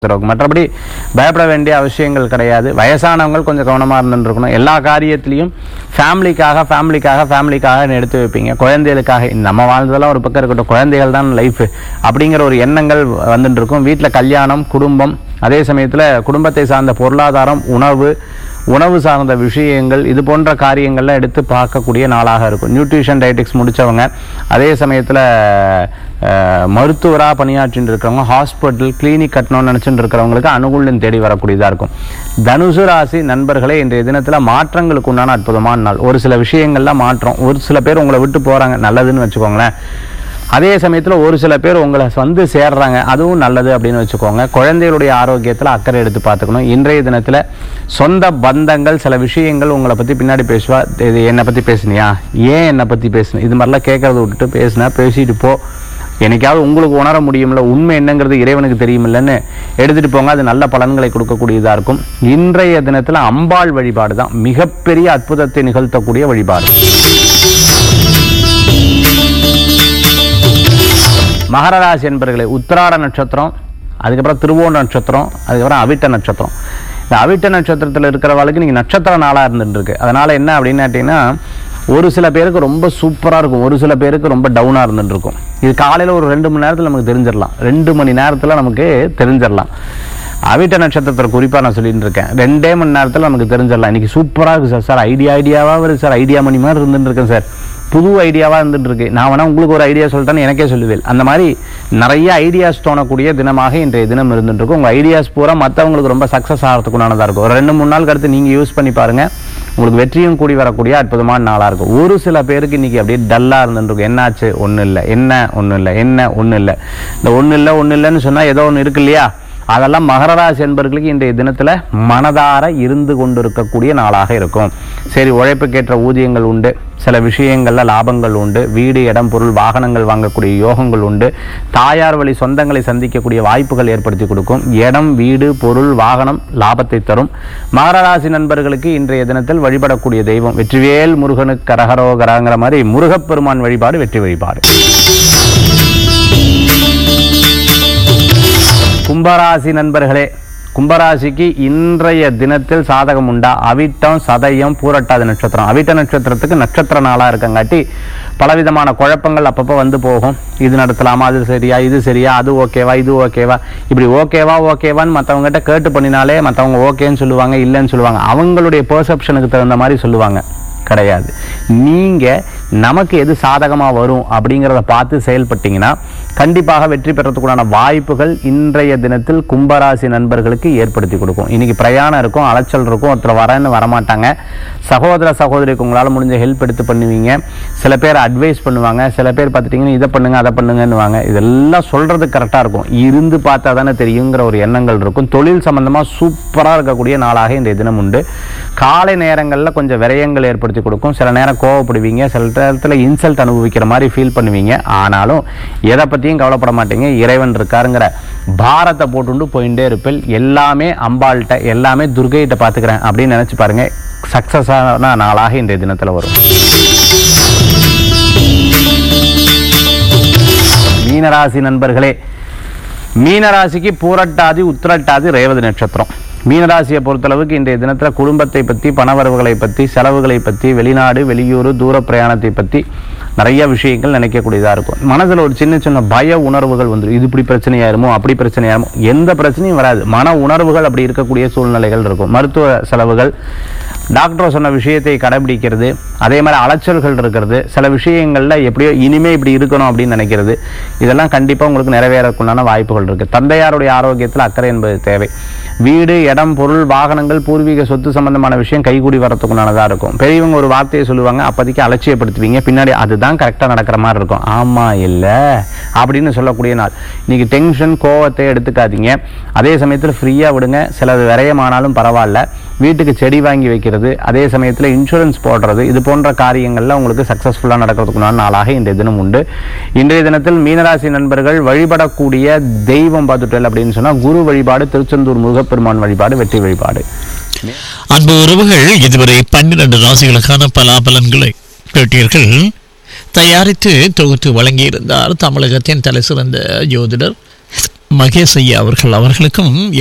இருக்கும் மற்றபடி பயப்பட வேண்டிய அவசியங்கள் கிடையாது வயசானவங்க கொஞ்சம் கவனமாக இருந்துருக்கணும் எல்லா காரியத்திலையும் ஃபேமிலிக்காக ஃபேமிலிக்காக ஃபேமிலிக்காக எடுத்து வைப்பீங்க குழந்தைகளுக்காக நம்ம வாழ்ந்ததெல்லாம் ஒரு பக்கம் இருக்கட்டும் குழந்தைகள் தான் லைஃப் அப்படிங்கிற ஒரு எண்ணங்கள் வந்துட்டு இருக்கும் வீட்டில் கல்யாணம் குடும்பம் அதே சமயத்தில் குடும்பத்தை சார்ந்த பொருளாதாரம் உணவு உணவு சார்ந்த விஷயங்கள் இது போன்ற காரியங்கள்லாம் எடுத்து பார்க்கக்கூடிய நாளாக இருக்கும் நியூட்ரிஷன் டயட்டிக்ஸ் முடித்தவங்க அதே சமயத்தில் மருத்துவராக பணியாற்றிட்டு இருக்கிறவங்க ஹாஸ்பிட்டல் கிளினிக் கட்டணும்னு நினச்சிட்டு இருக்கிறவங்களுக்கு அனுகூலம் தேடி வரக்கூடியதாக இருக்கும் தனுசு ராசி நண்பர்களே இன்றைய தினத்தில் மாற்றங்களுக்கு உண்டான அற்புதமான நாள் ஒரு சில விஷயங்கள்லாம் மாற்றம் ஒரு சில பேர் உங்களை விட்டு போகிறாங்க நல்லதுன்னு வச்சுக்கோங்களேன் அதே சமயத்தில் ஒரு சில பேர் உங்களை வந்து சேர்றாங்க அதுவும் நல்லது அப்படின்னு வச்சுக்கோங்க குழந்தைகளுடைய ஆரோக்கியத்தில் அக்கறை எடுத்து பார்த்துக்கணும் இன்றைய தினத்தில் சொந்த பந்தங்கள் சில விஷயங்கள் உங்களை பற்றி பின்னாடி பேசுவா இது என்னை பற்றி பேசுனியா ஏன் என்னை பற்றி பேசுன இது மாதிரிலாம் கேட்கறத விட்டுட்டு பேசுனா பேசிட்டு போ என்னைக்காவது உங்களுக்கு உணர முடியும்ல உண்மை என்னங்கிறது இறைவனுக்கு தெரியுமில்லன்னு எடுத்துட்டு போங்க அது நல்ல பலன்களை கொடுக்கக்கூடியதாக இருக்கும் இன்றைய தினத்தில் அம்பாள் வழிபாடு தான் மிகப்பெரிய அற்புதத்தை நிகழ்த்தக்கூடிய வழிபாடு மகர ராசி என்பர்களே உத்திராட நட்சத்திரம் அதுக்கப்புறம் திருவோண நட்சத்திரம் அதுக்கப்புறம் அவிட்ட நட்சத்திரம் இந்த அவிட்ட நட்சத்திரத்தில் இருக்கிறவளுக்கு நீங்கள் நட்சத்திர நாளாக இருந்துட்டு இருக்கு அதனால் என்ன அப்படின்னு கேட்டிங்கன்னா ஒரு சில பேருக்கு ரொம்ப சூப்பராக இருக்கும் ஒரு சில பேருக்கு ரொம்ப டவுனாக இருந்துட்டு இருக்கும் இது காலையில் ஒரு ரெண்டு மணி நேரத்தில் நமக்கு தெரிஞ்சிடலாம் ரெண்டு மணி நேரத்தில் நமக்கு தெரிஞ்சிடலாம் அவிட்ட நட்சத்திரத்தில் குறிப்பாக நான் சொல்லிட்டு இருக்கேன் ரெண்டே மணி நேரத்தில் நமக்கு தெரிஞ்சிடலாம் இன்னைக்கு சூப்பராக இருக்குது சார் சார் ஐடியா ஐடியாவாக வருது சார் ஐடியா மணி மாதிரி இருந்துட்டு இருக்கேன் சார் புது ஐடியாவாக இருந்துட்டு இருக்கு நான் வேணா உங்களுக்கு ஒரு ஐடியா சொல்லிட்டேன்னு எனக்கே சொல்லுவேன் அந்த மாதிரி நிறைய ஐடியாஸ் தோணக்கூடிய தினமாக இன்றைய தினம் இருந்துட்டு இருக்கும் உங்கள் ஐடியாஸ் பூரா மற்றவங்களுக்கு ரொம்ப சக்ஸஸ் ஆகிறதுக்குண்டானதாக இருக்கும் ஒரு ரெண்டு மூணு நாள் கடுத்து நீங்கள் யூஸ் பண்ணி பாருங்க உங்களுக்கு வெற்றியும் கூடி வரக்கூடிய அற்புதமான நாளாக இருக்கும் ஒரு சில பேருக்கு இன்னைக்கு அப்படியே டல்லாக இருந்துட்டு இருக்கும் என்னாச்சு ஒன்றும் இல்லை என்ன ஒன்றும் இல்லை என்ன ஒன்றும் இல்லை இந்த ஒன்றும் இல்லை ஒன்றும் இல்லைன்னு சொன்னால் ஏதோ ஒன்று இருக்கு இல்லையா அதெல்லாம் மகர ராசி என்பவர்களுக்கு இன்றைய தினத்தில் மனதார இருந்து கொண்டிருக்கக்கூடிய நாளாக இருக்கும் சரி உழைப்புக்கேற்ற ஊதியங்கள் உண்டு சில விஷயங்களில் லாபங்கள் உண்டு வீடு இடம் பொருள் வாகனங்கள் வாங்கக்கூடிய யோகங்கள் உண்டு தாயார் வழி சொந்தங்களை சந்திக்கக்கூடிய வாய்ப்புகள் ஏற்படுத்தி கொடுக்கும் இடம் வீடு பொருள் வாகனம் லாபத்தை தரும் மகர ராசி நண்பர்களுக்கு இன்றைய தினத்தில் வழிபடக்கூடிய தெய்வம் வெற்றிவேல் முருகனுக்கு கரகரோகராங்கிற மாதிரி முருகப்பெருமான் வழிபாடு வெற்றி வழிபாடு கும்பராசி நண்பர்களே கும்பராசிக்கு இன்றைய தினத்தில் சாதகம் உண்டா அவிட்டம் சதயம் பூரட்டாதி நட்சத்திரம் அவிட்ட நட்சத்திரத்துக்கு நட்சத்திர நாளா இருக்கங்காட்டி பலவிதமான குழப்பங்கள் அப்பப்போ வந்து போகும் இது நடத்தலாமா அது சரியா இது சரியா அது ஓகேவா இது ஓகேவா இப்படி ஓகேவா ஓகேவான்னு மற்றவங்ககிட்ட கேட்டு பண்ணினாலே மற்றவங்க ஓகேன்னு சொல்லுவாங்க இல்லைன்னு சொல்லுவாங்க அவங்களுடைய பெர்செப்ஷனுக்கு தகுந்த மாதிரி சொல்லுவாங்க கிடையாது நீங்க நமக்கு எது சாதகமா வரும் அப்படிங்கிறத பார்த்து செயல்பட்டீங்கன்னா கண்டிப்பாக வெற்றி பெறத்துக்குண்டான வாய்ப்புகள் இன்றைய தினத்தில் கும்பராசி நண்பர்களுக்கு ஏற்படுத்தி கொடுக்கும் இன்னைக்கு பிரயாணம் இருக்கும் அலைச்சல் இருக்கும் ஒருத்தர் வரேன்னு வரமாட்டாங்க சகோதர சகோதரிக்கு உங்களால் முடிஞ்ச ஹெல்ப் எடுத்து பண்ணுவீங்க சில பேர் அட்வைஸ் பண்ணுவாங்க சில பேர் பார்த்துட்டிங்கன்னா இதை பண்ணுங்க அதை பண்ணுங்கன்னுவாங்க இதெல்லாம் சொல்றது கரெக்டாக இருக்கும் இருந்து பார்த்தா தானே தெரியுங்கிற ஒரு எண்ணங்கள் இருக்கும் தொழில் சம்பந்தமாக சூப்பராக இருக்கக்கூடிய நாளாக இன்றைய தினம் உண்டு காலை நேரங்களில் கொஞ்சம் விரயங்கள் ஏற்படுத்தி கொடுக்கும் சில நேரம் கோவப்படுவீங்க சில நேரத்தில் இன்சல்ட் அனுபவிக்கிற மாதிரி ஃபீல் பண்ணுவீங்க ஆனாலும் எதை பற்றியும் கவலைப்பட மாட்டீங்க இறைவன் இருக்காருங்கிற பாரத்தை போட்டுண்டு போயிட்டே இருப்பில் எல்லாமே அம்பாள்கிட்ட எல்லாமே துர்கைகிட்ட பார்த்துக்கிறேன் அப்படின்னு நினச்சி பாருங்க சக்ஸஸான நாளாக இன்றைய தினத்தில் வரும் மீனராசி நண்பர்களே மீனராசிக்கு பூரட்டாதி உத்திரட்டாதி ரேவதி நட்சத்திரம் மீனராசியை பொறுத்தளவுக்கு இன்றைய தினத்தில் குடும்பத்தை பற்றி பணவரவுகளை பற்றி செலவுகளை பற்றி வெளிநாடு வெளியூர் தூர பிரயாணத்தை பற்றி நிறைய விஷயங்கள் நினைக்கக்கூடியதாக இருக்கும் மனதில் ஒரு சின்ன சின்ன பய உணர்வுகள் வந்துடும் இது இப்படி பிரச்சனையாயிருமோ அப்படி பிரச்சனையாயிருமோ எந்த பிரச்சனையும் வராது மன உணர்வுகள் அப்படி இருக்கக்கூடிய சூழ்நிலைகள் இருக்கும் மருத்துவ செலவுகள் டாக்டர் சொன்ன விஷயத்தை கடைபிடிக்கிறது அதே மாதிரி அலைச்சல்கள் இருக்கிறது சில விஷயங்களில் எப்படியோ இனிமே இப்படி இருக்கணும் அப்படின்னு நினைக்கிறது இதெல்லாம் கண்டிப்பாக உங்களுக்கு நிறைவேறக்குண்டான வாய்ப்புகள் இருக்குது தந்தையாருடைய ஆரோக்கியத்தில் அக்கறை என்பது தேவை வீடு இடம் பொருள் வாகனங்கள் பூர்வீக சொத்து சம்பந்தமான விஷயம் கைகூடி வரத்துக்குண்டானதாக இருக்கும் பெரியவங்க ஒரு வார்த்தையை சொல்லுவாங்க அப்போதைக்கு அலட்சியப்படுத்துவீங்க பின்னாடி அதுதான் கரெக்டாக நடக்கிற மாதிரி இருக்கும் ஆமாம் இல்லை அப்படின்னு சொல்லக்கூடிய நாள் இன்னைக்கு டென்ஷன் கோவத்தை எடுத்துக்காதீங்க அதே சமயத்தில் ஃப்ரீயாக விடுங்க சிலது விரயமானாலும் பரவாயில்ல வீட்டுக்கு செடி வாங்கி வைக்கிறது அதே சமயத்தில் இன்சூரன்ஸ் போடுறது இது போன்ற காரியங்கள்ல உங்களுக்கு சக்ஸஸ்ஃபுல்லாக நடக்கிறதுக்குண்டான நாளாக இன்றைய தினம் உண்டு இன்றைய தினத்தில் மீனராசி நண்பர்கள் வழிபடக்கூடிய தெய்வம் பார்த்துட்டல் அப்படின்னு சொன்னால் குரு வழிபாடு திருச்செந்தூர் முருகப்பெருமான் வழிபாடு வெற்றி வழிபாடு அன்பு உறவுகள் இதுவரை பன்னிரண்டு ராசிகளுக்கான பலாபலன்களை கேட்டீர்கள் தயாரித்து தொகுத்து வழங்கியிருந்தார் தமிழகத்தின் தலை சிறந்த ஜோதிடர் மகேஷ் ஐயா அவர்கள் அவர்களுக்கும்